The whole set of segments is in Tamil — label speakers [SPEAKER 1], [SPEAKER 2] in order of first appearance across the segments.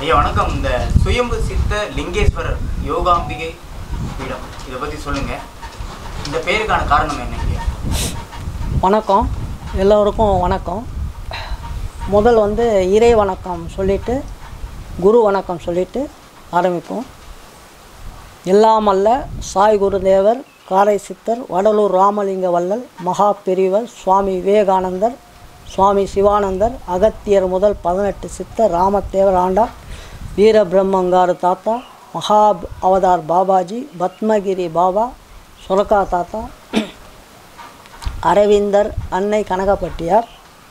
[SPEAKER 1] ஐயா வணக்கம் இந்த சுயம்பு சித்த லிங்கேஸ்வரர் யோகாம்பிகை பீடம் இதை பற்றி சொல்லுங்க இந்த பேருக்கான காரணம் என்ன ஐயா
[SPEAKER 2] வணக்கம் எல்லோருக்கும் வணக்கம் முதல் வந்து இறை வணக்கம் சொல்லிட்டு குரு வணக்கம் சொல்லிட்டு ஆரம்பிப்போம் எல்லாமல்ல சாய் குருதேவர் காரை சித்தர் வடலூர் ராமலிங்க வள்ளல் மகா பெரியவர் சுவாமி விவேகானந்தர் சுவாமி சிவானந்தர் அகத்தியர் முதல் பதினெட்டு சித்தர் ராமதேவர் ஆண்டார் வீரபிரம்மங்காரு தாத்தா மகா அவதார் பாபாஜி பத்மகிரி பாபா சுரக்கா தாத்தா அரவிந்தர் அன்னை கனகப்பட்டியார்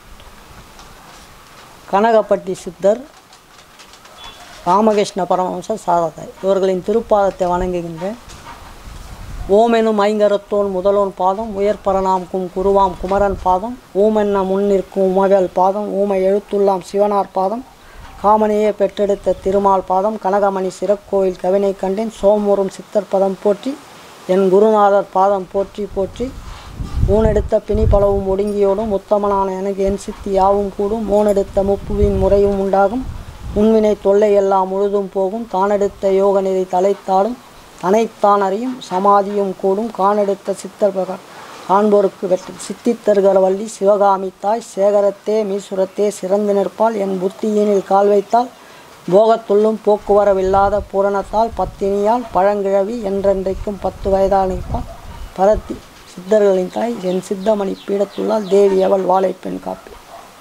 [SPEAKER 2] கனகப்பட்டி சித்தர் ராமகிருஷ்ண பரமஹம்சர் சாரதாய் இவர்களின் திருப்பாதத்தை வணங்குகின்றேன் ஓமெனும் ஐங்கரத்தோன் முதலோன் பாதம் உயர் பரணாம்கும் குருவாம் குமரன் பாதம் ஓமென்ன முன்னிற்கும் உமவேல் பாதம் ஊமை எழுத்துள்ளாம் சிவனார் பாதம் காமனையே பெற்றெடுத்த திருமால் பாதம் கனகமணி சிறக்கோயில் கவினை கண்டேன் சோமுறும் சித்தர் பதம் போற்றி என் குருநாதர் பாதம் போற்றி போற்றி ஊனெடுத்த பிணி பலவும் ஒடுங்கியோடும் உத்தமனான எனக்கு என் சித்தி யாவும் கூடும் மூனெடுத்த முப்புவின் முறையும் உண்டாகும் முன்வினை தொல்லை எல்லாம் முழுதும் போகும் தானெடுத்த யோக நெறி தலைத்தாடும் தனைத்தான் அறியும் சமாதியும் கூடும் காணெடுத்த சித்தர் பக- காண்போருக்கு வெற்றி சித்தி தருகிற வள்ளி சிவகாமி தாய் சேகரத்தே மீசுரத்தே சிறந்து நிற்பால் என் புத்தியினில் கால் வைத்தால் போகத்துள்ளும் போக்குவரவில்லாத பூரணத்தால் பத்தினியால் பழங்கிழவி என்றென்றைக்கும் பத்து வயதால் நிற்பால் பரத்தி சித்தர்களின் தாய் என் சித்தமணி பீடத்துள்ளால் தேவி அவள் வாழைப்பெண் காப்பி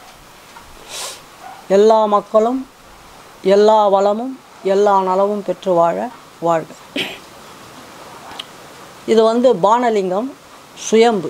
[SPEAKER 2] எல்லா மக்களும் எல்லா வளமும் எல்லா நலமும் பெற்று வாழ வாழ்க இது வந்து பானலிங்கம் சுயம்பு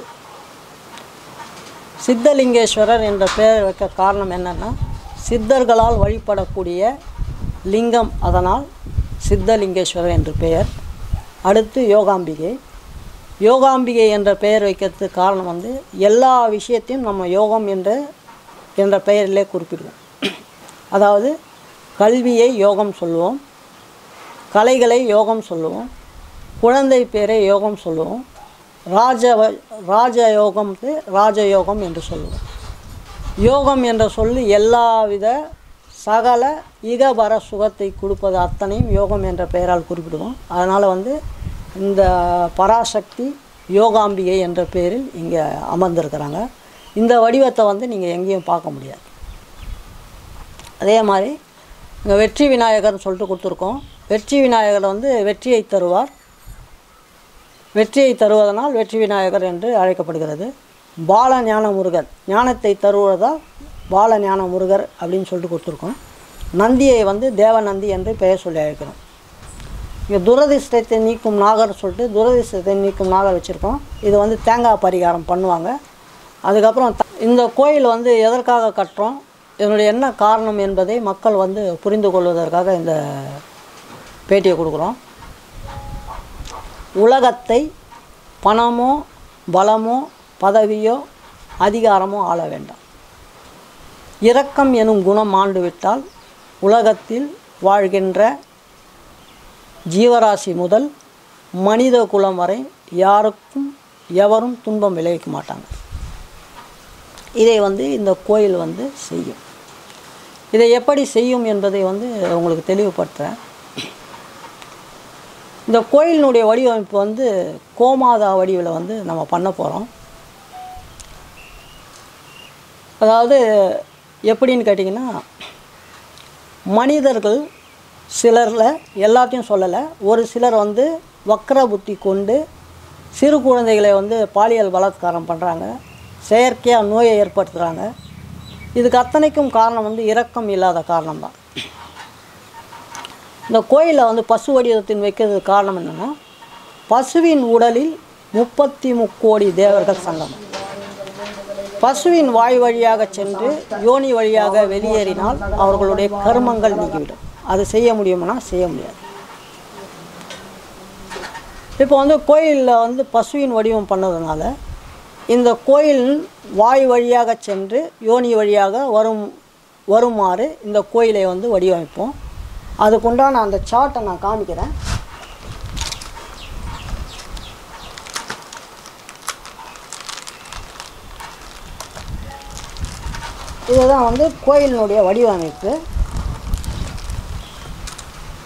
[SPEAKER 2] சித்தலிங்கேஸ்வரர் என்ற பெயர் வைக்க காரணம் என்னன்னா சித்தர்களால் வழிபடக்கூடிய லிங்கம் அதனால் சித்தலிங்கேஸ்வரர் என்று பெயர் அடுத்து யோகாம்பிகை யோகாம்பிகை என்ற பெயர் வைக்கிறதுக்கு காரணம் வந்து எல்லா விஷயத்தையும் நம்ம யோகம் என்ற என்ற பெயரிலே குறிப்பிடுவோம் அதாவது கல்வியை யோகம் சொல்லுவோம் கலைகளை யோகம் சொல்லுவோம் குழந்தை பேரை யோகம் சொல்லுவோம் ராஜ ராஜயோகம்க்கு ராஜயோகம் என்று சொல்லுவோம் யோகம் என்ற சொல்லு எல்லாவித சகல இகபர சுகத்தை கொடுப்பது அத்தனையும் யோகம் என்ற பெயரால் குறிப்பிடுவோம் அதனால் வந்து இந்த பராசக்தி யோகாம்பிகை என்ற பெயரில் இங்கே அமர்ந்திருக்கிறாங்க இந்த வடிவத்தை வந்து நீங்கள் எங்கேயும் பார்க்க முடியாது அதே மாதிரி இங்கே வெற்றி விநாயகர்னு சொல்லிட்டு கொடுத்துருக்கோம் வெற்றி விநாயகர் வந்து வெற்றியை தருவார் வெற்றியை தருவதனால் வெற்றி விநாயகர் என்று அழைக்கப்படுகிறது பால ஞான முருகர் ஞானத்தை தருவதால் பால ஞான முருகர் அப்படின்னு சொல்லிட்டு கொடுத்துருக்கோம் நந்தியை வந்து தேவநந்தி என்று பெயர் சொல்லி அழைக்கிறோம் இங்கே துரதிர்ஷ்டத்தை நீக்கும் நாகர் சொல்லிட்டு துரதிர்ஷ்டத்தை நீக்கும் நாகர் வச்சுருக்கோம் இது வந்து தேங்காய் பரிகாரம் பண்ணுவாங்க அதுக்கப்புறம் த- இந்த கோயில் வந்து எதற்காக கட்டுறோம் இதனுடைய என்ன காரணம் என்பதை மக்கள் வந்து புரிந்து கொள்வதற்காக இந்த பேட்டியை கொடுக்குறோம் உலகத்தை பணமோ பலமோ பதவியோ அதிகாரமோ ஆள வேண்டாம் இரக்கம் எனும் குணம் ஆண்டு விட்டால் உலகத்தில் வாழ்கின்ற ஜீவராசி முதல் மனித குலம் வரை யாருக்கும் எவரும் துன்பம் விளைவிக்க மாட்டாங்க இதை வந்து இந்த கோயில் வந்து செய்யும் இதை எப்படி செய்யும் என்பதை வந்து உங்களுக்கு தெளிவுபடுத்துகிறேன் இந்த கோயிலினுடைய வடிவமைப்பு வந்து கோமாதா வடிவில் வந்து நம்ம பண்ண போகிறோம் அதாவது எப்படின்னு கேட்டிங்கன்னா மனிதர்கள் சிலரில் எல்லாத்தையும் சொல்லலை ஒரு சிலர் வந்து வக்ர புத்தி கொண்டு சிறு குழந்தைகளை வந்து பாலியல் பலாத்காரம் பண்ணுறாங்க செயற்கையாக நோயை ஏற்படுத்துகிறாங்க இதுக்கு அத்தனைக்கும் காரணம் வந்து இரக்கம் இல்லாத காரணம்தான் இந்த கோயிலில் வந்து பசு வடிவத்தின் வைக்கிறதுக்கு காரணம் என்னென்னா பசுவின் உடலில் முப்பத்தி முக்கோடி தேவர்கள் சங்கமம் பசுவின் வாய் வழியாக சென்று யோனி வழியாக வெளியேறினால் அவர்களுடைய கர்மங்கள் நீங்கிவிடும் அது செய்ய முடியுமானா செய்ய முடியாது இப்போ வந்து கோயிலில் வந்து பசுவின் வடிவம் பண்ணதுனால இந்த கோயில் வாய் வழியாக சென்று யோனி வழியாக வரும் வருமாறு இந்த கோயிலை வந்து வடிவமைப்போம் அதுக்குண்டான அந்த சார்ட்டை நான் காமிக்கிறேன் இதுதான் வந்து கோயிலினுடைய வடிவமைப்பு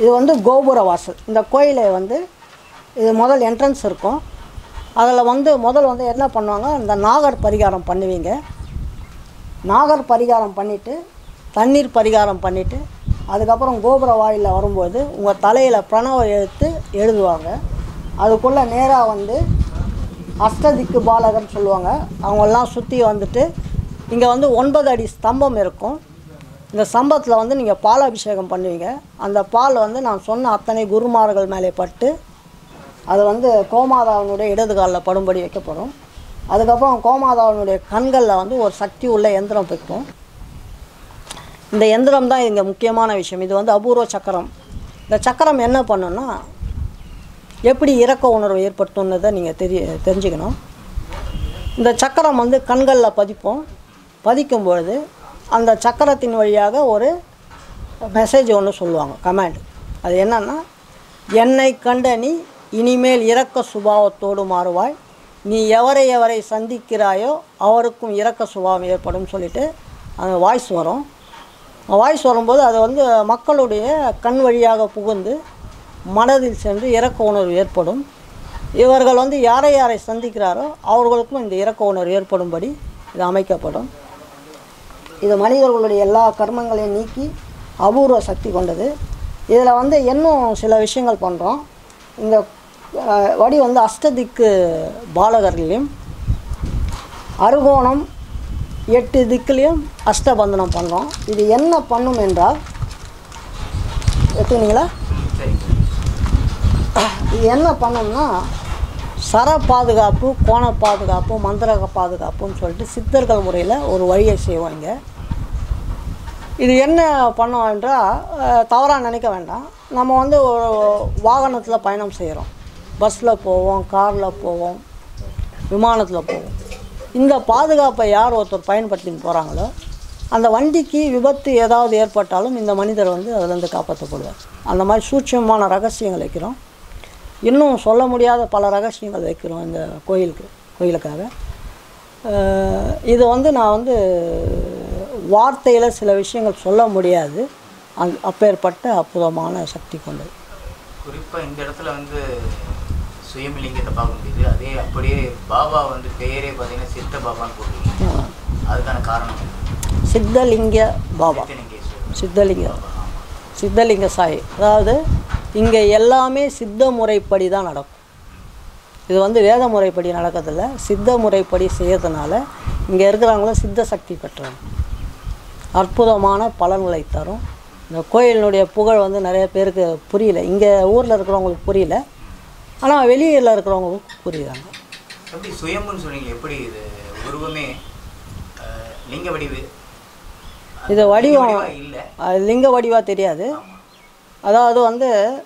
[SPEAKER 2] இது வந்து கோபுர வாசல் இந்த கோயிலை வந்து இது முதல் என்ட்ரன்ஸ் இருக்கும் அதில் வந்து முதல் வந்து என்ன பண்ணுவாங்க இந்த நாகர் பரிகாரம் பண்ணுவீங்க நாகர் பரிகாரம் பண்ணிவிட்டு தண்ணீர் பரிகாரம் பண்ணிவிட்டு அதுக்கப்புறம் கோபுர வாயிலில் வரும்போது உங்கள் தலையில் பிரணவ எழுத்து எழுதுவாங்க அதுக்குள்ளே நேராக வந்து அஷ்டதிக்கு பாலகர்னு சொல்லுவாங்க அவங்கெல்லாம் சுற்றி வந்துட்டு இங்கே வந்து ஒன்பது அடி ஸ்தம்பம் இருக்கும் இந்த ஸ்தம்பத்தில் வந்து நீங்கள் பாலாபிஷேகம் பண்ணுவீங்க அந்த பால் வந்து நான் சொன்ன அத்தனை குருமார்கள் மேலே பட்டு அது வந்து கோமாதாவினுடைய இடது காலில் படும்படி வைக்கப்படும் அதுக்கப்புறம் கோமாதாவினுடைய கண்களில் வந்து ஒரு சக்தி உள்ள எந்திரம் வைக்கும் இந்த எந்திரம் தான் இங்கே முக்கியமான விஷயம் இது வந்து அபூர்வ சக்கரம் இந்த சக்கரம் என்ன பண்ணுன்னா எப்படி இறக்க உணர்வு ஏற்படுத்தும்னதை நீங்கள் தெரிய தெரிஞ்சுக்கணும் இந்த சக்கரம் வந்து கண்களில் பதிப்போம் பதிக்கும் பொழுது அந்த சக்கரத்தின் வழியாக ஒரு மெசேஜ் ஒன்று சொல்லுவாங்க கமாண்ட் அது என்னன்னா என்னை கண்ட நீ இனிமேல் இரக்க சுபாவத்தோடு மாறுவாய் நீ எவரை எவரை சந்திக்கிறாயோ அவருக்கும் இரக்க சுபாவம் ஏற்படும் சொல்லிட்டு அந்த வாய்ஸ் வரும் வாய்ஸ் வரும்போது அது வந்து மக்களுடைய கண் வழியாக புகுந்து மனதில் சென்று இரக்க உணர்வு ஏற்படும் இவர்கள் வந்து யாரை யாரை சந்திக்கிறாரோ அவர்களுக்கும் இந்த இரக்க உணர்வு ஏற்படும்படி இது அமைக்கப்படும் இது மனிதர்களுடைய எல்லா கர்மங்களையும் நீக்கி அபூர்வ சக்தி கொண்டது இதில் வந்து இன்னும் சில விஷயங்கள் பண்ணுறோம் இந்த அஹ், வடி வந்து அஷ்டதிக்கு பாலகர்களையும் அருகோணம் எட்டு திக்குலேயும் அஷ்டபந்தனம் பண்ணுறோம் இது என்ன பண்ணும் என்றால் எடுத்துக்கினீங்களா
[SPEAKER 1] சரி
[SPEAKER 2] இது என்ன பண்ணோம்னா சர பாதுகாப்பு கோண பாதுகாப்பு மந்திரக பாதுகாப்புன்னு சொல்லிட்டு சித்தர்கள் முறையில் ஒரு வழியை செய்வாங்க இது என்ன பண்ணோம் என்றால் தவறாக நினைக்க வேண்டாம் நம்ம வந்து ஒரு வாகனத்தில் பயணம் செய்கிறோம் பஸ்ஸில் போவோம் காரில் போவோம் விமானத்தில் போவோம் இந்த பாதுகாப்பை யார் ஒருத்தர் பயன்படுத்தின்னு போகிறாங்களோ அந்த வண்டிக்கு விபத்து ஏதாவது ஏற்பட்டாலும் இந்த மனிதர் வந்து அதுலேருந்து காப்பாற்றப்படுவார் அந்த மாதிரி சூட்சமான ரகசியங்கள் வைக்கிறோம் இன்னும் சொல்ல முடியாத பல ரகசியங்கள் வைக்கிறோம் இந்த கோயிலுக்கு கோயிலுக்காக அஹ் இது வந்து நான் வந்து வார்த்தையில் சில விஷயங்கள் சொல்ல முடியாது அந் அப்பேற்பட்ட அற்புதமான சக்தி கொண்டது
[SPEAKER 1] குறிப்பாக இந்த இடத்துல வந்து சுயமலிங்கத்தை பார்க்க முடியுது அதே அப்படியே பாபா வந்து பெயரே பார்த்தீங்கன்னா சித்த பாபான்னு போட்டுருக்கீங்க அதுக்கான காரணம் என்ன?
[SPEAKER 2] சித்தலிங்க பாபா
[SPEAKER 1] சித்தலிங்கேஸ்வரர்
[SPEAKER 2] சித்தலிங்க சித்தலிங்க சாய் அதாவது இங்கே எல்லாமே சித்த முறைப்படி தான் நடக்கும் இது வந்து வேத முறைப்படி நடக்கிறதில்ல சித்த முறைப்படி செய்யறதுனால இங்கே இருக்கிறவங்களும் சித்த சக்தி பெற்றவங்க அற்புதமான பலன்களை தரும் இந்த கோயிலினுடைய புகழ் வந்து நிறைய பேருக்கு புரியல இங்கே ஊரில் இருக்கிறவங்களுக்கு புரியல ஆனால் வெளியில் இருக்கிறவங்களுக்கு புரியுறாங்க
[SPEAKER 1] எப்படி சுயம்புன்னு சொன்னீங்க எப்படி இது உருவமே அஹ், லிங்க வடிவு
[SPEAKER 2] இது வடிவம்
[SPEAKER 1] இல்லை
[SPEAKER 2] அது லிங்க வடிவாக தெரியாது
[SPEAKER 1] ஆமாம்
[SPEAKER 2] அதாவது வந்து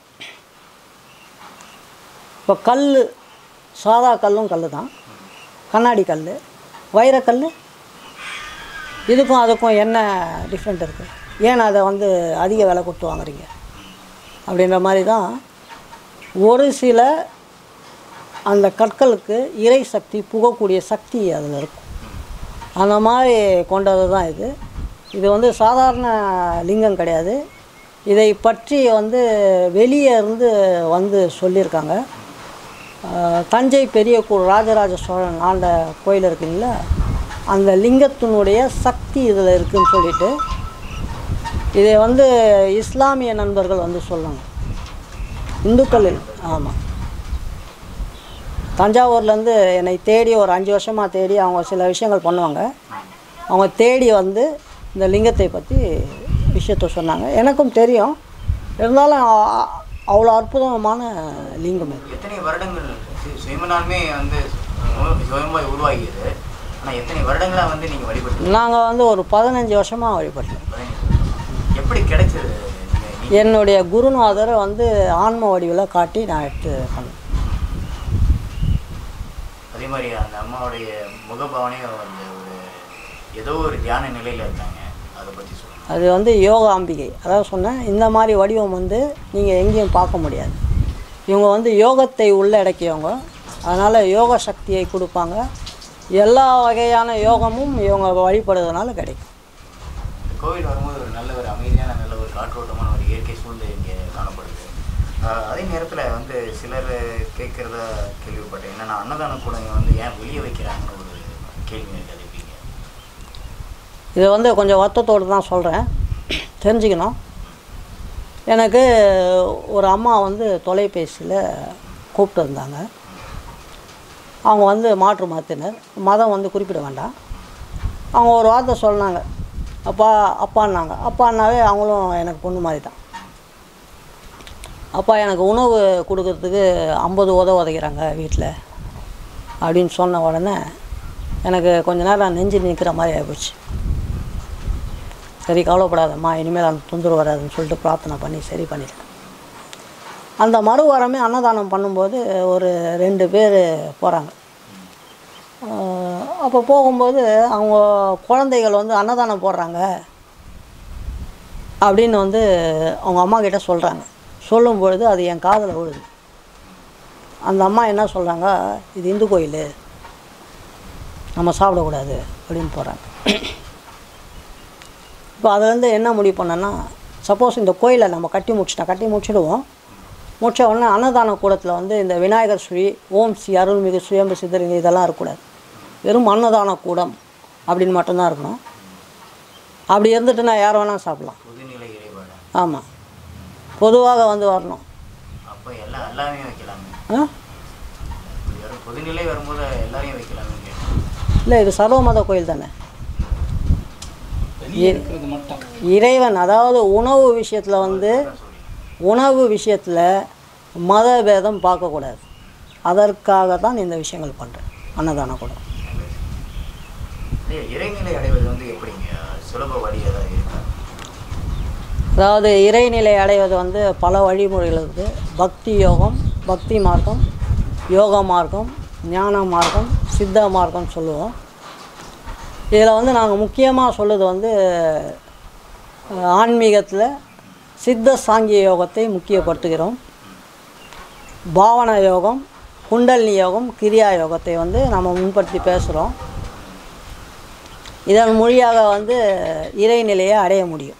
[SPEAKER 2] இப்போ கல் சாதா கல்லும் கல் தான் கண்ணாடி கல் வைரக்கல் இதுக்கும் அதுக்கும் என்ன டிஃப்ரெண்ட் இருக்குது ஏன் அதை வந்து அதிக விலை கொடுத்து வாங்குறீங்க அப்படின்ற மாதிரி தான் ஒரு சில அந்த கற்களுக்கு இறை சக்தி புகக்கூடிய சக்தி அதில் இருக்கும் அந்த மாதிரி கொண்டது தான் இது இது வந்து சாதாரண லிங்கம் கிடையாது இதை பற்றி வந்து வெளியே இருந்து வந்து சொல்லியிருக்காங்க ஆஹ், தஞ்சை பெரிய கூ ராஜராஜ சோழன் ஆண்ட கோயில் இருக்குங்களா அந்த லிங்கத்தினுடைய சக்தி இதில் இருக்குன்னு சொல்லிட்டு இதை வந்து இஸ்லாமிய நண்பர்கள் வந்து சொல்லுவாங்க இந்துக்களில் ஆமாம் தஞ்சாவூர்லேருந்து என்னை தேடி ஒரு அஞ்சு வருஷமாக தேடி அவங்க சில விஷயங்கள் பண்ணுவாங்க அவங்க தேடி வந்து இந்த லிங்கத்தை பற்றி விஷயத்த சொன்னாங்க எனக்கும் தெரியும் இருந்தாலும் அ- அவ்வளோ அற்புதமான லிங்கம் இது
[SPEAKER 1] எத்தனை வருடங்கள் சு- சுயம்பனாலுமே வந்து சுயம்பாய் உருவாகியது ஆனால் எத்தனை வருடங்களாக வந்து நீங்கள் வழிபட்டு
[SPEAKER 2] நாங்கள் வந்து ஒரு பதினஞ்சு வருஷமாக வழிபட்டோம்
[SPEAKER 1] எப்படி கிடைச்சது நீங்க- நீங்க
[SPEAKER 2] என்னுடைய குருநாதரை வந்து ஆன்ம வடிவில் காட்டி நான் எடுத்து பண்ணேன்
[SPEAKER 1] அதே மாதிரி அந்த அம்மாவுடைய முகபாவனையும் அந்த ஒரு ஏதோ ஒரு தியான நிலையில் இருக்காங்க அதை பற்றி சொல்லுங்கள்
[SPEAKER 2] அது வந்து யோகா அம்பிகை அதாவது சொன்னேன் இந்த மாதிரி வடிவம் வந்து நீங்கள் எங்கேயும் பார்க்க முடியாது இவங்க வந்து யோகத்தை உள்ளடக்கியவங்க அதனால் யோக சக்தியை கொடுப்பாங்க எல்லா வகையான யோகமும் இவங்க வழிபடுறதுனால கிடைக்கும்
[SPEAKER 1] கோவில் வரும்போது ஒரு நல்ல ஒரு அமைதியான நல்ல ஒரு காற்றோட்டமான ஒரு இயற்கை சூழ்நிலை இங்கே காணப்படுது ஆஹ் அதே நேரத்தில் வந்து சிலர் கேட்குறத கேள்விப்பட்டேன் என்னன்னா அன்னதான கூடங்க வந்து ஏன் வெளியே வைக்கிறாங்கன்னு ஒரு கேள்வி எனக்கு எழுப்பீங்க
[SPEAKER 2] இது வந்து கொஞ்சம் வருத்தத்தோடு தான் சொல்கிறேன் தெரிஞ்சுக்கணும் எனக்கு ஒரு அம்மா வந்து தொலைபேசியில் கூப்பிட்டு இருந்தாங்க அவங்க வந்து மாற்று மதத்தினர் மதம் வந்து குறிப்பிட வேண்டாம் அவங்க ஒரு வார்த்தை சொன்னாங்க அப்பா அப்பான்னாங்க அப்பான்னாவே அவங்களும் எனக்கு பொண்ணு மாதிரி தான் அப்பா எனக்கு உணவு கொடுக்கறதுக்கு ஐம்பது உத உதைக்கிறாங்க வீட்டில் அப்படின்னு சொன்ன உடனே எனக்கு கொஞ்ச நேரம் நெஞ்சு நிற்கிற மாதிரி ஆகிப்போச்சு சரி கவலைப்படாதம்மா இனிமேல் அந்த தொந்தரவு வராதுன்னு சொல்லிட்டு பிரார்த்தனை பண்ணி சரி பண்ணிட்டேன் அந்த மறுவாரமே அன்னதானம் பண்ணும்போது ஒரு ரெண்டு பேர் போகிறாங்க அப்போ போகும்போது அவங்க குழந்தைகள் வந்து அன்னதானம் போடுறாங்க அப்படின்னு வந்து அவங்க அம்மா கிட்ட சொல்கிறாங்க சொல்லும் பொழுது அது என் காதில் விழுது அந்த அம்மா என்ன சொல்கிறாங்க இது இந்து கோயில் நம்ம சாப்பிடக்கூடாது அப்படின்னு போகிறாங்க இப்போ அதுலேருந்து என்ன முடிவு பண்ணேன்னா சப்போஸ் இந்த கோயிலை நம்ம கட்டி முடிச்சிட்டோம் கட்டி முடிச்சிடுவோம் முடிச்ச உடனே அன்னதான கூடத்தில் வந்து இந்த விநாயகர் ஸ்ரீ ஓம் ஸ்ரீ அருள்மிகு சுயம்பு சித்தரிங்க இதெல்லாம் இருக்கக்கூடாது வெறும் அன்னதான கூடம் அப்படின்னு மட்டும்தான் இருக்கணும் அப்படி இருந்துட்டுனா யார் வேணால் சாப்பிட்லாம்
[SPEAKER 1] புதுநிலை இறைபாடு
[SPEAKER 2] ஆமாம் பொதுவாக வந்து வரணும்
[SPEAKER 1] அப்போ எல்லாம் எல்லாமே வைக்கலாமே
[SPEAKER 2] ஆ
[SPEAKER 1] இப்படி வரும் புதுநிலை வரும்போது எல்லாரையும் வைக்கலாமே கேட்டேன்
[SPEAKER 2] இல்லை இது சர்வமத கோயில் தானே
[SPEAKER 3] வெளியே இருக்கிறது மட்டும்
[SPEAKER 2] இறைவன் அதாவது உணவு விஷயத்தில் வந்து
[SPEAKER 1] அதான் சொல்றீங்க.
[SPEAKER 2] உணவு விஷயத்தில் மத பேதம் பார்க்கக்கூடாது அதற்காக தான் இந்த விஷயங்கள் பண்ணுறேன் அன்னதானம் கூட
[SPEAKER 1] ஐயா, இறைநிலை அடைவது வந்து எப்படிங்க சுலப வழி ஏதாவது இருக்கா
[SPEAKER 2] அதாவது இறைநிலை அடைவது வந்து பல வழிமுறைகள் இருக்குது பக்தி யோகம் பக்தி மார்க்கம் யோக மார்க்கம் ஞான மார்க்கம் சித்த மார்க்கம் சொல்லுவோம் இதில் வந்து நாங்கள் முக்கியமாக சொல்லுது வந்து அஹ், ஆன்மீகத்தில் சித்த சாங்கிய யோகத்தை முக்கியப்படுத்துகிறோம் பாவன யோகம் குண்டலினி யோகம் கிரியா யோகத்தை வந்து நம்ம முன்படுத்தி பேசுகிறோம் இதன் மொழியாக வந்து இறைநிலையை அடைய முடியும்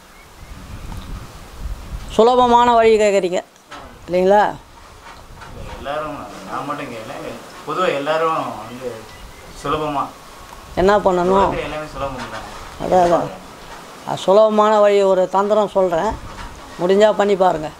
[SPEAKER 2] சுலபமான வழி கேட்குறீங்க இல்லைங்களா
[SPEAKER 1] இல்ல, எல்லாரும் நான் மட்டும் கேட்கல பொதுவாக எல்லாரும் வந்து சுலபமாக
[SPEAKER 2] என்ன பண்ணணும்
[SPEAKER 1] உலகத்துல எல்லாமே சுலபம் தானே
[SPEAKER 2] அதான் அதான் அது சுலபமான வழி ஒரு தந்திரம் சொல்கிறேன் முடிஞ்சால் பண்ணி பாருங்கள்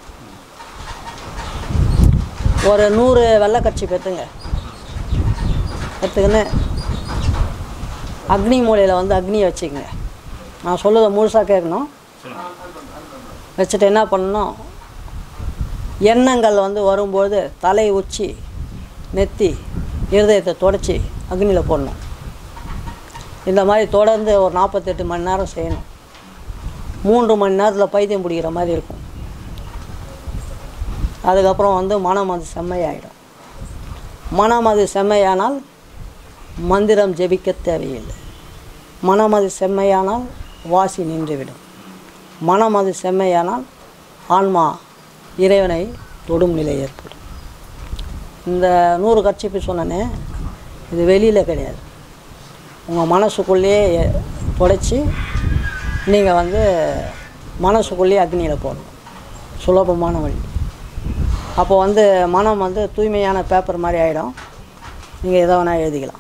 [SPEAKER 2] ஒரு நூறு வெள்ளைக்கட்சி பெற்றுங்க எடுத்துக்கின்னு அக்னி மூலையில் வந்து அக்னியை வச்சுக்கங்க நான் சொல்லுறதை முழுசாக கேட்கணும்
[SPEAKER 1] சொல்லுங்க
[SPEAKER 2] வச்சுட்டு என்ன பண்ணணும் எண்ணங்கள் வந்து வரும்போது தலை உச்சி நெத்தி இருதயத்தை தொடச்சி அக்னியில் போடணும் இந்த மாதிரி தொடர்ந்து ஒரு நாற்பத்தெட்டு மணி நேரம் செய்யணும் மூன்று மணி நேரத்தில் பைத்தியம் பிடிக்கிற மாதிரி இருக்கும் அதுக்கப்புறம் வந்து மனம் அது செம்மையாயிடும் மனம் அது செம்மையானால் மந்திரம் ஜெபிக்க தேவையில்லை மனம் அது செம்மையானால் வாசி நின்றுவிடும் மனம் அது செம்மையானால் ஆன்மா இறைவனை தொடும் நிலை ஏற்படும் இந்த நூறு கட்சிப்பு சொன்னனே இது வெளியில் கிடையாது உங்கள் மனசுக்குள்ளேயே புடைச்சி நீங்கள் வந்து மனசுக்குள்ளேயே அக்னியில் போடணும் சுலபமான வழி அப்போ வந்து மனம் வந்து தூய்மையான பேப்பர் மாதிரி ஆகிடும் நீங்கள் எதை வேணால் எழுதிக்கலாம்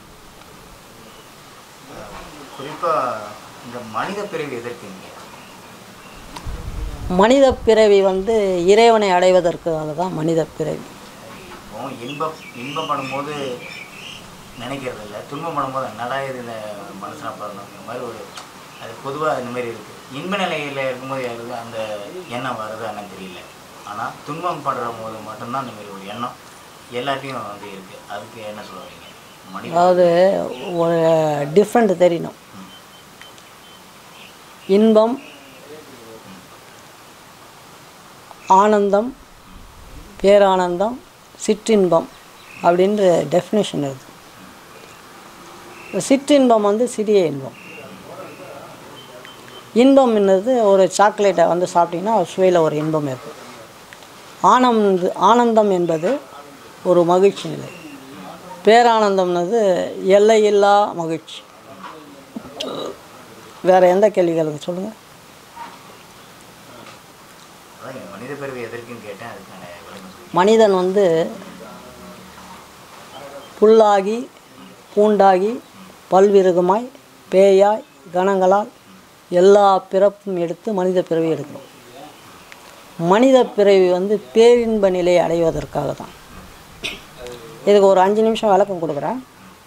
[SPEAKER 1] குறிப்பாக இந்த மனித பிறவி எதற்குங்க
[SPEAKER 2] மனித பிறவி வந்து இறைவனை அடைவதற்காக தான் மனித பிறவி
[SPEAKER 1] இப்போ இன்பம் இன்பம் பண்ணும்போது நினைக்கிறது இல்லை துன்பம் பண்ணும்போது என்னடா இது இந்த மனுஷனை பண்ணணும் இந்த மாதிரி ஒரு அது பொதுவாக இந்த மாதிரி இருக்குது இன்ப நிலையில் இருக்கும்போது யாருக்கு அந்த எண்ணம் வருது என்னன்னு தெரியல ஆனால் துன்பம் படுற போது மட்டும்தான் அந்த மாதிரி ஒரு எண்ணம் எல்லாத்தையும் வந்து இருக்குது அதுக்கு என்ன சொல்லுவீங்க மனித
[SPEAKER 2] அதாவது ஒரு டிஃப்ரெண்ட் தெரியணும் இன்பம் ஆனந்தம் பேரானந்தம் சிற்றின்பம் அப்படின்ற டெஃபினேஷன் இருக்குது இந்த சிற்றின்பம் வந்து சிறிய இன்பம் இன்பம் என்னது ஒரு சாக்லேட்டை வந்து சாப்பிட்டீங்கன்னா அது சுவையில் ஒரு இன்பம் இருக்கும் ஆனந்த் ஆனந்தம் என்பது ஒரு மகிழ்ச்சி நிலை பேரானந்தம்னது எல்லையில்லா மகிழ்ச்சி வேறு எந்த கேள்விகளுக்கு சொல்லுங்கள்
[SPEAKER 1] அதான் இங்க மனித பிறவி எதற்குன்னு கேட்டேன் அதுக்கான விளக்கம் சொல்லி
[SPEAKER 2] மனிதன் வந்து புல்லாகி பூண்டாகி பல்விருகமாய் பேயாய் கணங்களால் எல்லா பிறப்பும் எடுத்து மனித பிறவி எடுக்கணும் மனித பிறவி வந்து பேரின்ப நிலையை அடைவதற்காக தான் இதுக்கு ஒரு அஞ்சு நிமிஷம் விளக்கம் கொடுக்குறேன்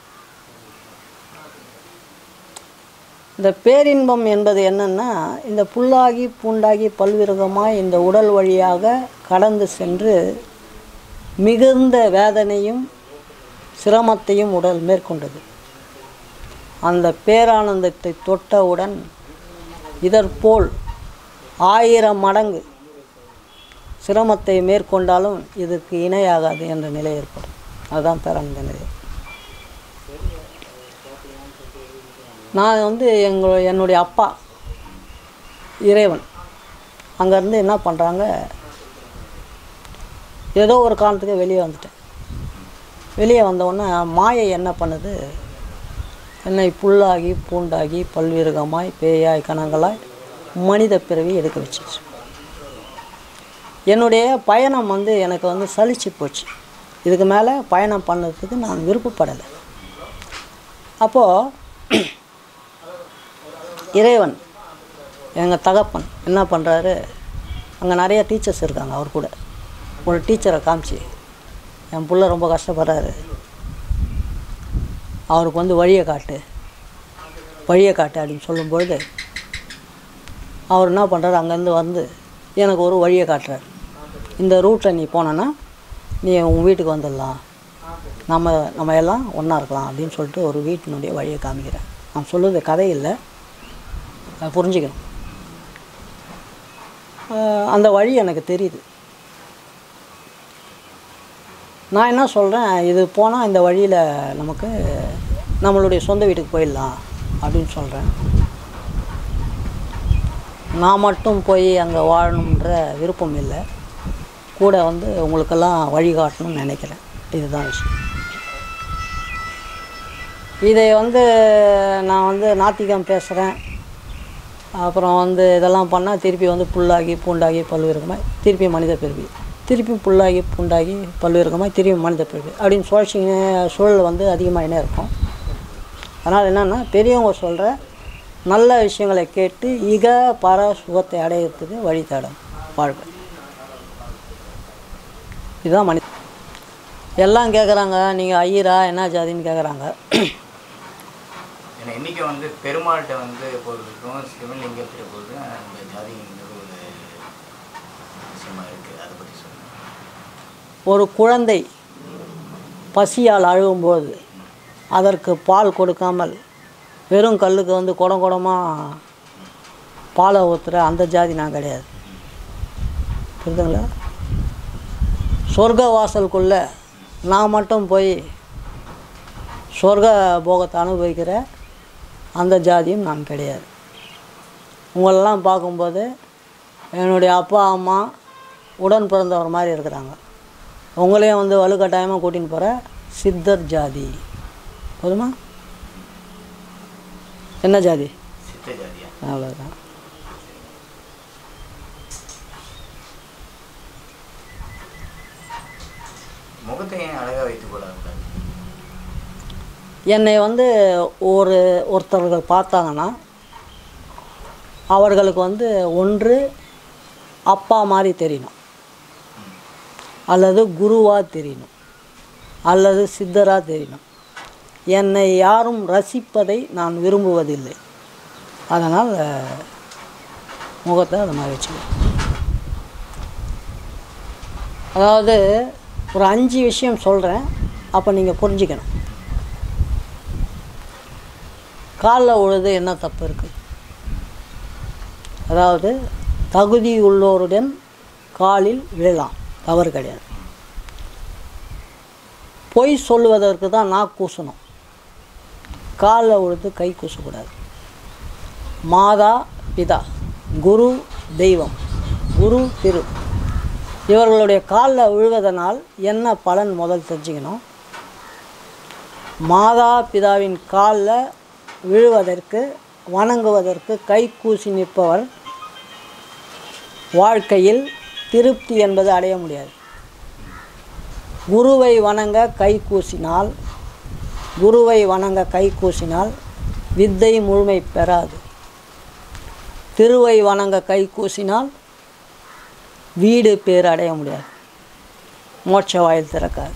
[SPEAKER 2] இந்த பேரின்பம் என்பது என்னன்னா இந்த புல்லாகி பூண்டாகி பல்விருகமாய் இந்த உடல் வழியாக கடந்து சென்று மிகுந்த வேதனையும் சிரமத்தையும் உடல் மேற்கொண்டது அந்த பேரானந்தத்தை தொட்டவுடன் இதற்போல் ஆயிரம் மடங்கு சிரமத்தை மேற்கொண்டாலும் இதற்கு இணையாகாது என்ற நிலை ஏற்படும் அதுதான் பேரானந்த நிலை நான் வந்து எங்கள் என்னுடைய அப்பா இறைவன் அங்கேருந்து என்ன பண்ணுறாங்க ஏதோ ஒரு காரணத்துக்கு வெளியே வந்துட்டேன் வெளியே வந்தவுடனே மாயை என்ன பண்ணுது என்னை புல்லாகி பூண்டாகி பல்விருகமாய் பேயாய் கணங்களாய் மனித பிறவி எடுக்க வச்சிருச்சு என்னுடைய பயணம் வந்து எனக்கு வந்து சலிச்சு போச்சு இதுக்கு மேலே பயணம் பண்ணதுக்கு நான் விருப்பப்படலை அப்போது இறைவன் எங்கள் தகப்பன் என்ன பண்ணுறாரு அங்கே நிறைய டீச்சர்ஸ் இருக்காங்க அவர் கூட ஒரு டீச்சரை காமிச்சு என் புள்ள ரொம்ப கஷ்டப்படுறாரு அவருக்கு வந்து வழியை காட்டு வழியை காட்டு அப்படின்னு சொல்லும்பொழுது அவர் என்ன பண்ணுறாரு அங்கேருந்து வந்து எனக்கு ஒரு வழியை காட்டுறாரு இந்த ரூட்டில் நீ போனேன்னா நீ உன் வீட்டுக்கு வந்துடலாம் நம்ம நம்ம எல்லாம் ஒன்றா இருக்கலாம் அப்படின்னு சொல்லிட்டு ஒரு வீட்டினுடைய வழியை காமிக்கிறேன் நான் சொல்லுறது கதை இல்லை அதை புரிஞ்சுக்கணும் ஆஹ் அந்த வழி எனக்கு தெரியுது நான் என்ன சொல்கிறேன் இது போனால் இந்த வழியில் நமக்கு நம்மளுடைய சொந்த வீட்டுக்கு போயிடலாம் அப்படின்னு சொல்கிறேன் நான் மட்டும் போய் அங்கே வாழணுன்ற விருப்பம் இல்லை கூட வந்து உங்களுக்கெல்லாம் வழிகாட்டணும்னு நினைக்கிறேன் இதுதான் விஷயம் இதை வந்து நான் வந்து நாத்திகம் பேசுகிறேன் அப்புறம் வந்து இதெல்லாம் பண்ணால் திருப்பி வந்து புல்லாகி பூண்டாகி பல்வேறுமாய் திருப்பி மனித பிறவி திருப்பி புல்லாகி பூண்டாகி பல்வேறுமாய் திருப்பி மனித பிறவி அப்படின்னு சுழற்சிங்க சூழல் வந்து அதிகமாகினே இருக்கும் அதனால் என்னென்னா பெரியவங்க சொல்கிற நல்ல விஷயங்களை கேட்டு இக பர சுகத்தை அடையிறதுக்கு வழி தேடும் வாழ்க்கை இதுதான் மனித எல்லாம் கேட்குறாங்க நீங்கள் ஐயரா என்ன ஜாதின்னு கேட்குறாங்க
[SPEAKER 1] ஏன்னா இன்றைக்கி வந்து பெருமாள்கிட்ட வந்து பொறுத்துக்கும் சிவலிங்கத்தை பொறுத்து அந்த ஜாதிங்கிறது ஒரு விஷயமா இருக்குது அதை பற்றி சொல்லுங்கள்
[SPEAKER 2] ஒரு குழந்தை பசியால் அழுகும்போது அதற்கு பால் கொடுக்காமல் வெறும் கல்லுக்கு வந்து குடம் குடமாக பாலை ஊற்றுற அந்த ஜாதி நான் கிடையாது புரியுதுங்களா சொர்க்க வாசலுக்குள்ளே நான் மட்டும் போய் சொர்க்க போகத்தை அனுபவிக்கிற அந்த ஜாதியும் நான் கிடையாது உங்களெல்லாம் பார்க்கும்போது என்னுடைய அப்பா அம்மா உடன் பிறந்தவர் மாதிரி இருக்கிறாங்க உங்களையும் வந்து வலுக்கட்டாயமாக கூட்டின்னு போகிற சித்தர் ஜாதி போதுமா என்ன ஜாதி
[SPEAKER 1] சித்த ஜாதியா
[SPEAKER 2] அவ்வளோதான்
[SPEAKER 1] முகத்தை ஏன் அழகாக வைத்துக் கொள்ளக்கூடாது
[SPEAKER 2] என்னை வந்து ஒரு ஒருத்தர்கள் பார்த்தாங்கன்னா அவர்களுக்கு வந்து ஒன்று அப்பா மாதிரி தெரியணும் அல்லது குருவாக தெரியணும் அல்லது சித்தராக தெரியணும் என்னை யாரும் ரசிப்பதை நான் விரும்புவதில்லை அதனால் முகத்தை அது மாதிரி வச்சுக்கணும் அதாவது ஒரு அஞ்சு விஷயம் சொல்கிறேன் அப்போ நீங்கள் புரிஞ்சுக்கணும் காலில் உழுது என்ன தப்பு இருக்குது அதாவது தகுதி உள்ளோருடன் காலில் விழலாம் தவறு கிடையாது பொய் சொல்லுவதற்கு தான் நான் கூசணும் காலில் உழுது கை கூசக்கூடாது மாதா பிதா குரு தெய்வம் குரு திரு இவர்களுடைய காலில் விழுவதனால் என்ன பலன் முதல் தெரிஞ்சுக்கணும் மாதா பிதாவின் காலில் விழுவதற்கு வணங்குவதற்கு கை கூசி நிற்பவர் வாழ்க்கையில் திருப்தி என்பது அடைய முடியாது குருவை வணங்க கை கூசினால் குருவை வணங்க கை கூசினால் வித்தை முழுமை பெறாது திருவை வணங்க கை கூசினால் வீடு பேர் அடைய முடியாது மோட்ச வாயில் திறக்காது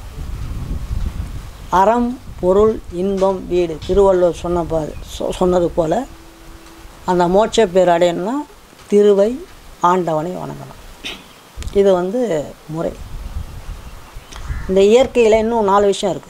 [SPEAKER 2] அறம் பொருள் இன்பம் வீடு திருவள்ளுவர் சொன்ன பா- சொ- சொன்னது போல் அந்த மோட்ச பேர் அடையணும்னா திருவை ஆண்டவனை வணங்கணும் இது வந்து முறை இந்த இயற்கையில் இன்னும் நாலு விஷயம் இருக்குது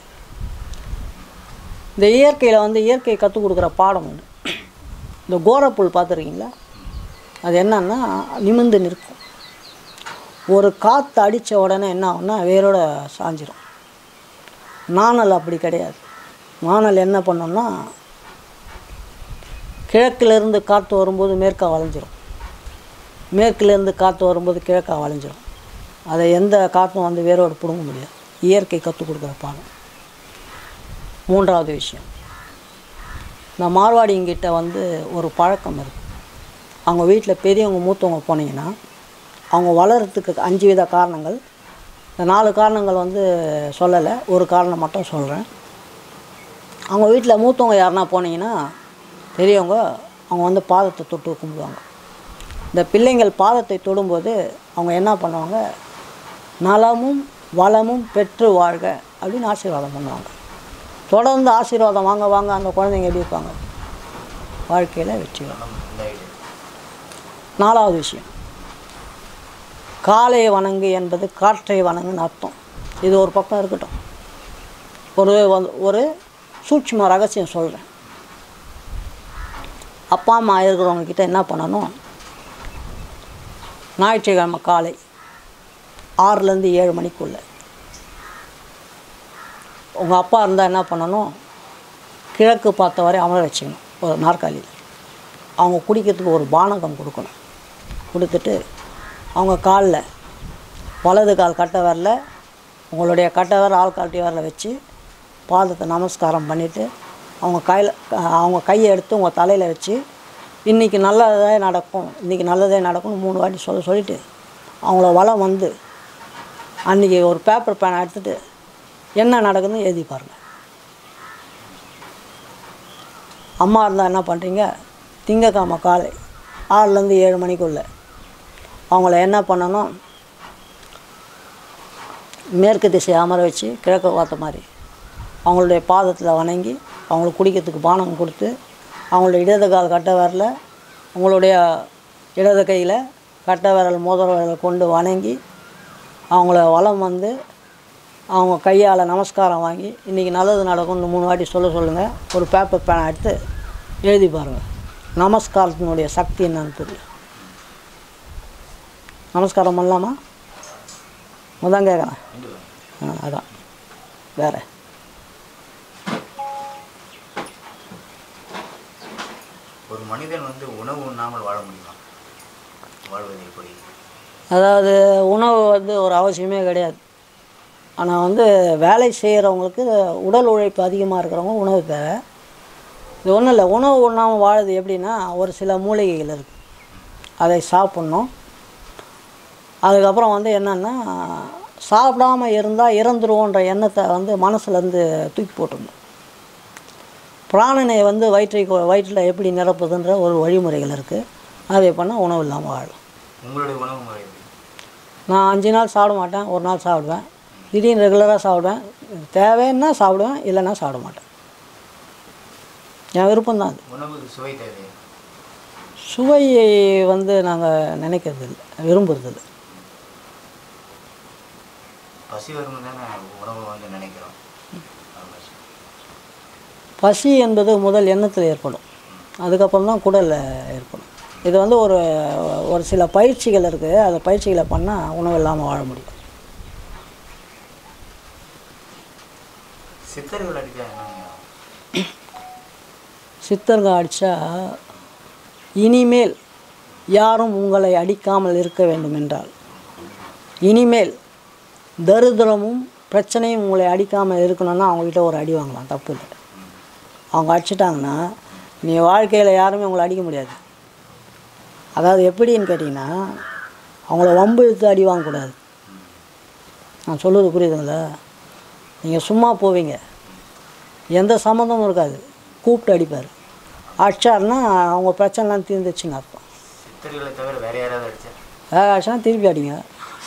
[SPEAKER 2] இந்த இயற்கையில் வந்து இயற்கை கற்றுக் கொடுக்குற பாடம் ஒன்று இந்த கோரப்புல் பார்த்துருக்கீங்களா அது என்னன்னா நிமிர்ந்து நிற்கும் ஒரு காற்று அடித்த உடனே என்ன ஆகும்னா வேரோட சாஞ்சிரும் நாணல் அப்படி கிடையாது நாணல் என்ன பண்ணோம்னா கிழக்கிலிருந்து காற்று வரும்போது மேற்கா வளைஞ்சிரும் மேற்கிலேருந்து காற்று வரும்போது கிழக்கா வளைஞ்சிரும் அதை எந்த காற்றும் வந்து வேரோடு பிடுங்க முடியாது இயற்கை கற்றுக் கொடுக்குற பாடம் மூன்றாவது விஷயம் இந்த மார்வாடிங்கிட்ட வந்து ஒரு பழக்கம் இருக்குது அவங்க வீட்டில் பெரியவங்க மூத்தவங்க போனீங்கன்னா அவங்க வளர்கிறதுக்கு அஞ்சு வித காரணங்கள் இந்த நாலு காரணங்கள் வந்து சொல்லலை ஒரு காரணம் மட்டும் சொல்கிறேன் அவங்க வீட்டில் மூத்தவங்க யாருன்னா போனீங்கன்னா பெரியவங்க அவங்க வந்து பாதத்தை தொட்டு கும்பிடுவாங்க இந்த பிள்ளைங்கள் பாதத்தை தொடும்போது அவங்க என்ன பண்ணுவாங்க நலமும் வளமும் பெற்று வாழ்க அப்படின்னு ஆசீர்வாதம் பண்ணுவாங்க தொடர்ந்து ஆசீர்வாதம் வாங்க வாங்க அந்த குழந்தைங்க எப்படி இருப்பாங்க வாழ்க்கையில் வெற்றி பெறும்.
[SPEAKER 1] நம்ம இந்த ஐடியா
[SPEAKER 2] நாலாவது விஷயம் காலை வணங்கு என்பது காற்றை வணங்குன்னு அர்த்தம் இது ஒரு பக்கம் இருக்கட்டும் ஒரு வந்து- ஒரு சூட்சும ரகசியம் சொல்கிறேன் அப்பா அம்மா இருக்கிறவங்க கிட்ட என்ன பண்ணணும் ஞாயிற்றுக்கிழமை காலை ஆறுலேருந்து ஏழு மணிக்குள்ள உங்கள் அப்பா இருந்தால் என்ன பண்ணணும் கிழக்கு பார்த்த வரை அமர வச்சுக்கணும் ஒரு நாற்காலியில் அவங்க குடிக்கிறதுக்கு ஒரு பானகம் கொடுக்கணும் கொடுத்துட்டு அவங்க காலில் வலது கால் கட்டை வரல உங்களுடைய கட்டை வரல ஆள் காட்டி வரல வச்சு பாதத்தை நமஸ்காரம் பண்ணிவிட்டு அவங்க கையில் அவங்க கையை எடுத்து உங்கள் தலையில் வச்சு இன்றைக்கி நல்லதே நடக்கும் இன்றைக்கி நல்லதே நடக்கும்னு மூணு வாட்டி சொல்ல சொல்லிவிட்டு அவங்கள வளம் வந்து அன்றைக்கி ஒரு பேப்பர் பேனை எடுத்துகிட்டு என்ன நடக்குதுன்னு எழுதி பாருங்கள் அம்மா இருந்தால் என்ன பண்ணுறீங்க திங்கக்கிழமை காலை ஆறுலேருந்து ஏழு மணிக்குள்ளே அவங்கள என்ன பண்ணணும் மேற்கு திசை அமர வச்சு கிழக்க பார்த்த மாதிரி அவங்களுடைய பாதத்தில் வணங்கி அவங்களுக்கு குடிக்கிறதுக்கு பானம் கொடுத்து அவங்களுடைய இடது கால் கட்டை விரல உங்களுடைய இடது கையில் கட்டை விரல் மோதிர விரலை கொண்டு வணங்கி அவங்கள வலம் வந்து அவங்க கையால் நமஸ்காரம் வாங்கி இன்றைக்கி நல்லது நடக்கும்னு மூணு வாட்டி சொல்ல சொல்லுங்கள் ஒரு பேப்பர் பேனை எடுத்து எழுதி பாருங்கள் நமஸ்காரத்தினுடைய சக்தி என்னன்னு தெரியும் நமஸ்காரம் பண்ணலாமா முதான் கேட்குறேன்
[SPEAKER 1] கண்டிப்பாக
[SPEAKER 2] ஆ அதான் வேறு
[SPEAKER 1] ஒரு மனிதன் வந்து உணவு உண்ணாமல் வாழ முடியுமா வாழ்வது எப்படி
[SPEAKER 2] அதாவது உணவு வந்து ஒரு அவசியமே கிடையாது ஆனால் வந்து வேலை செய்கிறவங்களுக்கு உடல் உழைப்பு அதிகமாக இருக்கிறவங்க உணவு தேவை இது ஒன்றும் இல்லை உணவு உண்ணாமல் வாழுது எப்படின்னா ஒரு சில மூலிகைகள் இருக்குது அதை சாப்பிட்ணும் அதுக்கப்புறம் வந்து என்னென்னா சாப்பிடாம இருந்தால் இறந்துருவோன்ற எண்ணத்தை வந்து மனசுலேருந்து தூக்கி போட்டுடணும் பிராணனை வந்து வயிற்றை கொ- வயிற்றில் எப்படி நிரப்புதுன்ற ஒரு வழிமுறைகள் இருக்குது அதை பண்ணால் உணவு இல்லாமல் வாழும்
[SPEAKER 1] உங்களுடைய உணவு முறை எப்படி
[SPEAKER 2] நான் அஞ்சு நாள் சாப்பிட மாட்டேன் ஒரு நாள் சாப்பிடுவேன் திடீர்னு ரெகுலராக சாப்பிடுவேன் தேவைன்னா சாப்பிடுவேன் இல்லைன்னா சாப்பிட மாட்டேன் என் விருப்பம் தான் அது
[SPEAKER 1] உணவுக்கு சுவை தேவை
[SPEAKER 2] சுவையை வந்து நாங்கள் நினைக்கிறது இல்லை விரும்புறது இல்லை
[SPEAKER 1] பசி வரும் தானே உணவு வந்து நினைக்கிறோம் ஆமா சார்.
[SPEAKER 2] பசி என்பது முதல் எண்ணத்தில் ஏற்படும் அதுக்கப்புறம் தான் குடலில் ஏற்படும் இது வந்து ஒரு ஒரு சில பயிற்சிகள் இருக்குது அந்த பயிற்சிகளை பண்ணால் உணவு இல்லாமல் வாழ முடியும்
[SPEAKER 1] சித்தர்கள் அடித்தா என்னங்க
[SPEAKER 2] சித்தருங்க அடித்தா இனிமேல் யாரும் உங்களை அடிக்காமல் இருக்க வேண்டும் என்றால் இனிமேல் தரித்திரமும் பிரச்சனையும் உங்களை அடிக்காமல் இருக்கணும்னா அவங்ககிட்ட ஒரு அடி வாங்கலாம் தப்பு இல்லை அவங்க அடிச்சிட்டாங்கன்னா நீ வாழ்க்கையில் யாருமே உங்களை அடிக்க முடியாது அதாவது எப்படின்னு கேட்டிங்கன்னா அவங்கள வம்பு இழுத்து அடி வாங்கக்கூடாது நான் சொல்லுவது புரியுதுங்களா நீங்கள் சும்மா போவீங்க எந்த சம்மந்தமும் இருக்காது கூப்பிட்டு அடிப்பார் அடிச்சாருன்னா அவங்க பிரச்சனைலாம் தீர்ந்துச்சுன்னு அர்த்தம்
[SPEAKER 1] சித்தர்களை தவிர வேற யாராவது அடிச்சா
[SPEAKER 2] வேக அடிச்சா திருப்பி அடிங்க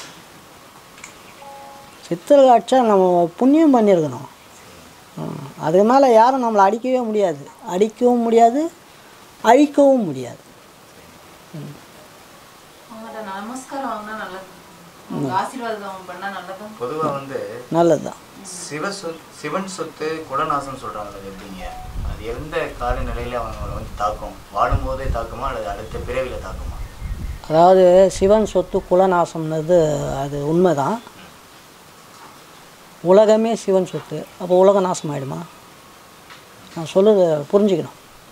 [SPEAKER 2] சித்தர்கள் அடித்தா நம்ம புண்ணியம் பண்ணியிருக்கணும் ம். அதுக்கு மேலே யாரும் நம்மளை அடிக்கவே முடியாது அடிக்கவும் முடியாது அழிக்கவும் முடியாது
[SPEAKER 3] அவங்கள்ட்ட நமஸ்காரம் வாங்கினா நல்லது அவங்க ஆசீர்வாதம் பண்ணா நல்லதும்
[SPEAKER 1] பொதுவா வந்து
[SPEAKER 2] நல்லது தான்
[SPEAKER 1] சிவ சொத் சிவன் சொத்து குலநாசம் சொல்றாங்க அது எப்படிங்க அது எந்த காலநிலையில அவங்களை வந்து தாக்கும் வாழும்போதே தாக்குமா அல்லது அடுத்த பிறவில தாக்குமா
[SPEAKER 2] அதாவது சிவன் சொத்து குலநாசம்னது அது உண்மைதான் உலகமே சிவன் சொத்து அப்போ உலக நாசம் ஆகிடுமா நான் சொல்லுறது புரிஞ்சுக்கணும்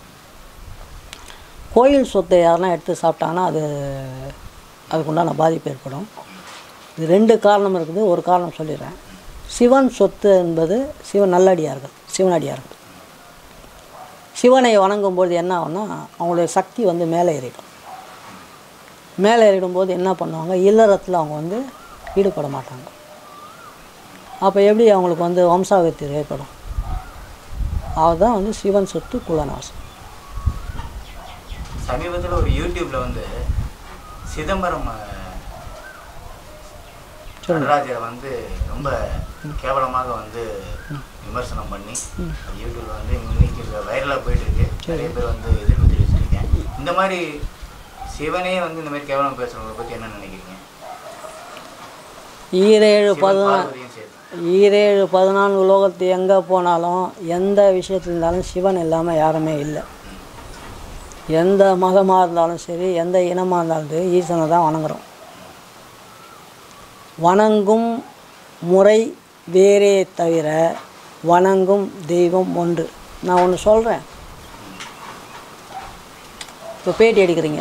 [SPEAKER 2] கோயில் சொத்தை யாருன்னா எடுத்து சாப்பிட்டாங்கன்னா அது அதுக்குண்டான பாதிப்பு ஏற்படும் இது ரெண்டு காரணம் இருக்குது ஒரு காரணம் சொல்லிடுறேன் சிவன் சொத்து என்பது சிவன் நல்லடியார்கள் சிவனடியார்கள் சிவனை வணங்கும்போது என்ன ஆகும்னா அவங்களுடைய சக்தி வந்து மேலே ஏறிடும் மேலே ஏறிடும்போது என்ன பண்ணுவாங்க இல்லறத்தில் அவங்க வந்து ஈடுபட மாட்டாங்க அப்போ எப்படி அவங்களுக்கு வந்து வம்சாவத்தி ஏற்படும் அதுதான் வந்து சிவன் சொத்து குலநாசம்
[SPEAKER 1] சமீபத்துல ஒரு யூடியூப்ல வந்து சிதம்பரம் அஹ், நடராஜரை வந்து ரொம்ப கேவலமாக வந்து விமர்சனம் பண்ணி அது யூடியூப்ல வந்து இன்னைக்கு வைரலாக போயிட்டு இருக்கு நிறைய பேர் வந்து எதிர்ப்பு தெரிவிச்சிருக்கேன் இந்த மாதிரி சிவனே வந்து இந்த மாதிரி கேவலம் பேசுறவங்களை பத்தி என்ன நினைக்கிறீங்க
[SPEAKER 2] ஈரேழு
[SPEAKER 1] சிவன்
[SPEAKER 2] பதினா
[SPEAKER 1] பார்வதியும் சேர்த்து
[SPEAKER 2] ஈரேழு பதினான்கு லோகத்து எங்கே போனாலும் எந்த விஷயத்தில் இருந்தாலும் சிவன் இல்லாமல் யாருமே இல்லை எந்த மதமாக இருந்தாலும் சரி எந்த இனமாக இருந்தாலும் சரி ஈசனை தான் வணங்குறோம் வணங்கும் முறை வேறே தவிர வணங்கும் தெய்வம் ஒன்று நான் ஒன்று சொல்கிறேன் இப்போ பேட்டி எடுக்கிறீங்க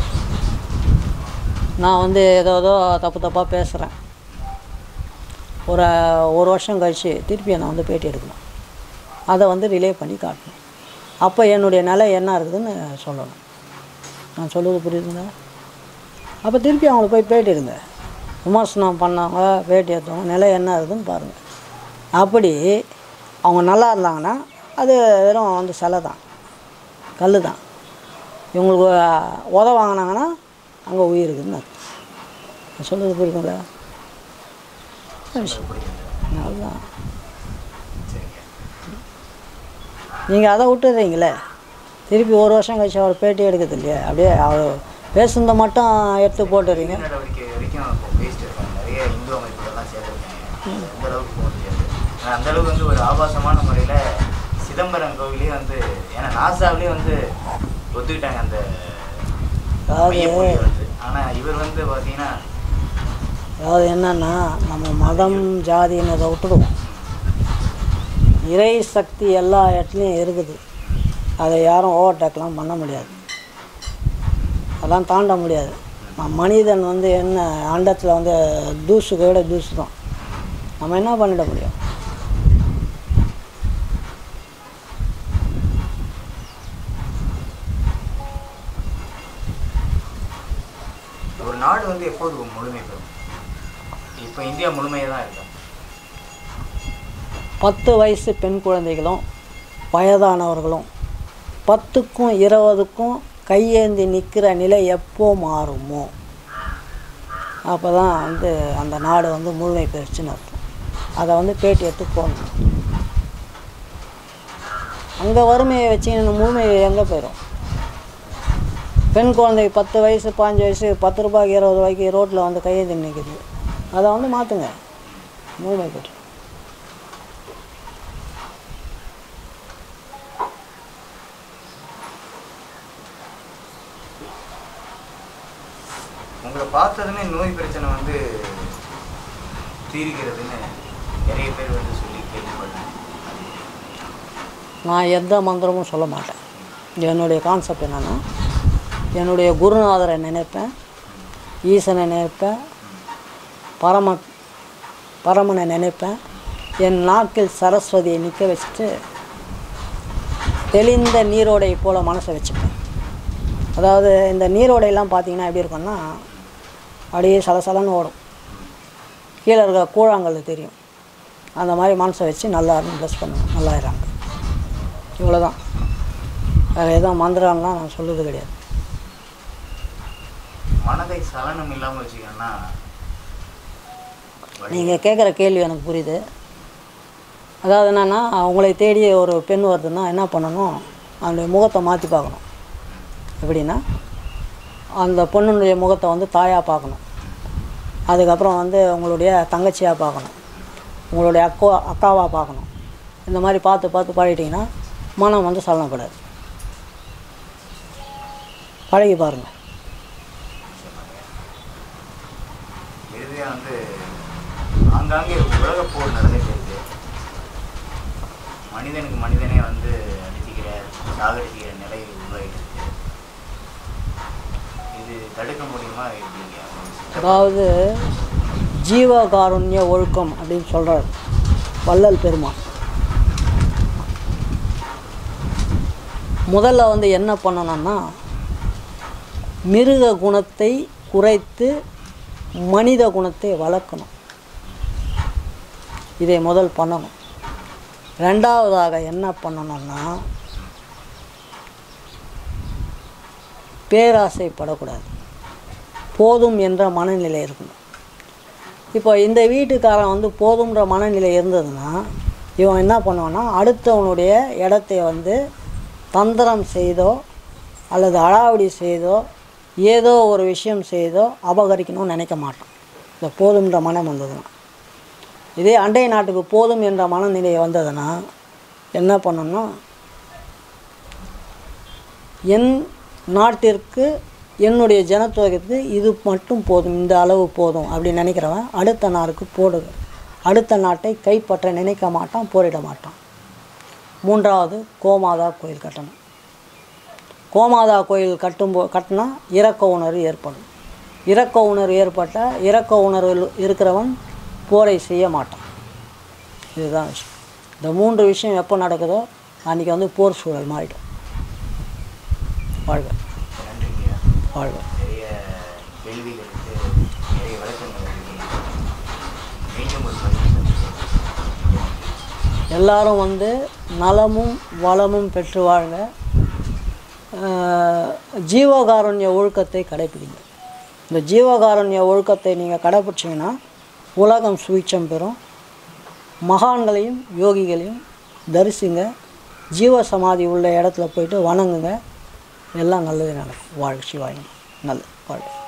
[SPEAKER 2] நான் வந்து ஏதோ ஏதோ தப்பு தப்பாக பேசுகிறேன் ஒரு ஒரு வருஷம் கழித்து திருப்பி நான் வந்து பேட்டி எடுக்கணும் அதை வந்து ரிலே பண்ணி காட்டணும் அப்போ என்னுடைய நிலை என்ன இருக்குதுன்னு சொல்லணும் நான் சொல்லுவது புரியுதுங்களா அப்போ திருப்பி அவங்கள போய் பேட்டி எடுங்க விமர்சனம் பண்ணவங்க பேட்டி எடுத்தவங்க நிலை என்ன இருக்குதுன்னு பாருங்கள் அப்படி அவங்க நல்லா இருந்தாங்கன்னா அது வெறும் வந்து சிலை தான் கல் தான் இவங்களுக்கு உத வாங்கினாங்கன்னா அங்கே உயிர் இருக்குதுன்னு அர்த்தம் நான் சொல்லுவது புரியுதுங்களா விஷயம்
[SPEAKER 1] புரியுது
[SPEAKER 2] அதுதான்
[SPEAKER 1] சரிங்க
[SPEAKER 2] நீங்கள் அதை விட்டுறீங்களே திருப்பி ஒரு வருஷம் கழிச்சு அவர் பேட்டி எடுக்கிறது இல்லையா அப்படியே அவர் பேசுனதை மட்டும் எடுத்து போட்டுறீங்க
[SPEAKER 1] இந்த நடவடிக்கை வரைக்கும் இப்போ பேசிட்டு இருக்காங்க நிறைய இந்து அமைப்புகள்லாம் சேர்த்துருக்காங்க எந்த அளவுக்கு போக முடியாது ஆனால் அந்த அளவுக்கு வந்து ஒரு ஆபாசமான முறையில் சிதம்பரம் கோவிலே வந்து ஏன்னா நாசாவிலே வந்து ஒத்துக்கிட்டாங்க அந்த
[SPEAKER 2] அதாவது
[SPEAKER 1] மையப்புள்ளி வந்து ஆனால் இவர் வந்து பார்த்தீங்கன்னா
[SPEAKER 2] அதாவது என்னன்னா நம்ம மதம் ஜாதின்றதை விட்டுடுவோம் இறை சக்தி எல்லா இடத்துலையும் இருக்குது அதை யாரும் ஓவர்டேக்லாம் பண்ண முடியாது அதெல்லாம் தாண்ட முடியாது ம- மனிதன் வந்து என்ன அண்டத்தில் வந்து தூசுக்கு விட தூசு தான் நம்ம என்ன பண்ணிட முடியும்
[SPEAKER 1] ஒரு நாடு வந்து எப்போது முழுமை பெறும் இப்போ இந்தியா முழுமையாக தான் இருக்கா
[SPEAKER 2] பத்து வயசு பெண் குழந்தைகளும் வயதானவர்களும் பத்துக்கும் இருபதுக்கும் கையேந்தி நிற்கிற நிலை எப்போ மாறுமோ அப்போ தான் வந்து அந்த நாடு வந்து முழுமை பெறுச்சுன்னு அர்த்தம் அதை வந்து பேட்டி எடுத்து போகணும் அங்கே வறுமையை வச்சுக்கின்னு முழுமை எங்கே போயிடும் பெண் குழந்தை பத்து வயசு பாஞ்சு வயசு பத்து ரூபாய்க்கு இருபது ரூபாய்க்கு ரோட்டில் வந்து கையேந்தி நிற்குது அதை வந்து மாற்றுங்க முழுமை பெற்று
[SPEAKER 1] உங்களை பார்த்ததுமே நோய் பிரச்சனை வந்து தீர்க்கிறதுன்னு நிறைய பேர் வந்து சொல்லி கேள்விப்பட்டேன்
[SPEAKER 2] நான் எந்த மந்திரமும் சொல்ல மாட்டேன் என்னுடைய கான்செப்ட் என்னென்னா என்னுடைய குருநாதரை நினைப்பேன் ஈசனை நினைப்பேன் பரம பரமனை நினைப்பேன் என் நாக்கில் சரஸ்வதியை நிற்க வச்சுட்டு தெளிந்த நீரோடை போல் மனசை வச்சுப்பேன் அதாவது இந்த நீரோடையெல்லாம் பார்த்தீங்கன்னா எப்படி இருக்கும்னா அப்படியே சலசலன்னு ஓடும் கீழே இருக்கிற கூழாங்கல் தெரியும் அந்த மாதிரி மனசை வச்சு நல்லா ப்ளஸ் பண்ணுவேன் நல்லாயிடுறாங்க இவ்வளோதான் வேறு எதுவும் மந்திரம்லாம் நான் சொல்லுறது கிடையாது
[SPEAKER 1] மனதை சலனம் இல்லாமல் வச்சுக்கணும்னா வழி-
[SPEAKER 2] நீங்கள் கேட்குற கேள்வி எனக்கு புரியுது அதாவது என்னென்னா உங்களை தேடி ஒரு பெண் வருதுன்னா என்ன பண்ணணும் அந்த முகத்தை மாற்றி பார்க்கணும் எப்படின்னா அந்த பொண்ணுடைய முகத்தை வந்து தாயாக பார்க்கணும் அதுக்கப்புறம் வந்து உங்களுடைய தங்கச்சியாக பார்க்கணும் உங்களுடைய அக்கா அக்காவாக பார்க்கணும் இந்த மாதிரி பார்த்து பார்த்து பழகிட்டிங்கன்னா மனம் வந்து சலனப்படாது பழகி பாருங்கள்
[SPEAKER 1] இறுதியா வந்து ஆங்காங்கே உலகப் போர் நடந்துட்டு இருக்கு மனிதனுக்கு மனிதனே வந்து அடிச்சுக்கிற சாகடிக்கிற நிலை உருவாகிட்டு இருக்கு இது தடுக்க முடியுமா எப்படிங்க
[SPEAKER 2] அதாவது ஜீவகாருண்ய ஒழுக்கம் அப்படின்னு சொல்கிறார் வள்ளல் பெருமான் முதல்ல வந்து என்ன பண்ணணும்னா மிருக குணத்தை குறைத்து மனித குணத்தை வளர்க்கணும் இதை முதல் பண்ணணும் ரெண்டாவதாக என்ன பண்ணணும்னா பேராசைப்படக்கூடாது போதும் என்ற மனநிலை இருக்கணும் இப்போ இந்த வீட்டுக்காரன் வந்து போதும்ன்ற மனநிலை இருந்ததுன்னா இவன் என்ன பண்ணுவான்னா அடுத்தவனுடைய இடத்தை வந்து தந்திரம் செய்தோ அல்லது அடாவடி செய்தோ ஏதோ ஒரு விஷயம் செய்தோ அபகரிக்கணும்னு நினைக்க மாட்டான் இந்த போதும்ன்ற மனம் வந்ததுன்னா இதே அண்டை நாட்டுக்கு போதும் என்ற மனநிலை வந்ததுன்னா என்ன பண்ணணும்னா என் நாட்டிற்கு என்னுடைய ஜனத்தொகைக்கு இது மட்டும் போதும் இந்த அளவு போதும் அப்படின்னு நினைக்கிறவன் அடுத்த நாளுக்கு போடுக அடுத்த நாட்டை கைப்பற்ற நினைக்க மாட்டான் போரிட மாட்டான் மூன்றாவது கோமாதா கோயில் கட்டணும் கோமாதா கோயில் கட்டும்போ கட்டினா இரக்க உணர்வு ஏற்படும் இரக்க உணர்வு ஏற்பட்டால் இரக்க உணர்வு இருக்கிறவன் போரை செய்ய மாட்டான் இதுதான் விஷயம் இந்த மூன்று விஷயம் எப்போ நடக்குதோ அன்றைக்கி வந்து போர் சூழல் மாறிடும் வாழ்க
[SPEAKER 1] நன்றிங்க
[SPEAKER 2] வாழ்க
[SPEAKER 1] நிறைய கேள்விகளுக்கு நிறைய விளக்கங்கள் இருக்கீங்க மீண்டும் ஒரு பதிவு சந்திப்போம்.
[SPEAKER 2] எல்லாரும் வந்து நலமும் வளமும் பெற்று வாழ்க ஆஹ், ஜீவகாருண்ய ஒழுக்கத்தை கடைப்பிடிங்க இந்த ஜீவகாருண்ய ஒழுக்கத்தை நீங்கள் கடைப்பிடிச்சிங்கன்னா உலகம் சுவிச்சம் பெறும் மகான்களையும் யோகிகளையும் தரிசிங்க ஜீவ சமாதி உள்ள இடத்துல போயிட்டு வணங்குங்க எல்லாம் நல்லது நடக்கும் வாழ்க சிவாயம் நல்லது வாழ்க